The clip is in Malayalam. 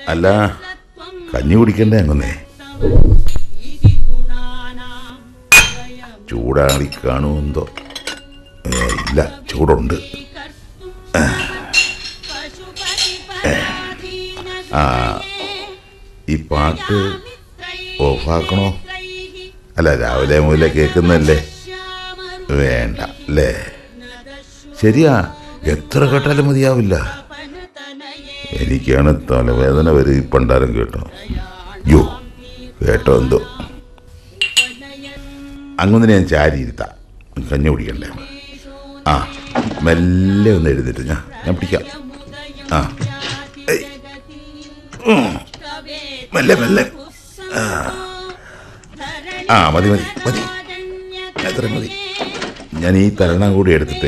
അല്ല കഞ്ഞി കുടിക്കണ്ടേ അങ്ങൊന്നേ ചൂടാറി കാണുമെന്തോ ഏ, ഇല്ല ചൂടുണ്ട് ആ ഈ പാട്ട് ഓഫാക്കണോ അല്ല രാവിലെ മുതലേ കേൾക്കുന്നല്ലേ വേണ്ട അല്ലേ ശരിയാ എത്ര കേട്ടാലും മതിയാവില്ല എനിക്കാണ് തലവേദന വരെ ഈ പണ്ടാരം കേട്ടോ യോ കേട്ടോ എന്തോ അങ്ങനെ ഞാൻ ചാരിയിരുത്താം കഞ്ഞി കുടിക്കണ്ടേ ആ മെല്ലെ ഒന്ന് എഴുന്നേറ്റ് ഞാൻ ഞാൻ പിടിക്കാം ആ ഏയ്. ഉം. മെല്ലെ മെല്ലെ ആ. ആ മതി മതി മതി എത്ര മതി ഞാൻ ഈ തരണം കൂടി എടുത്തിട്ട്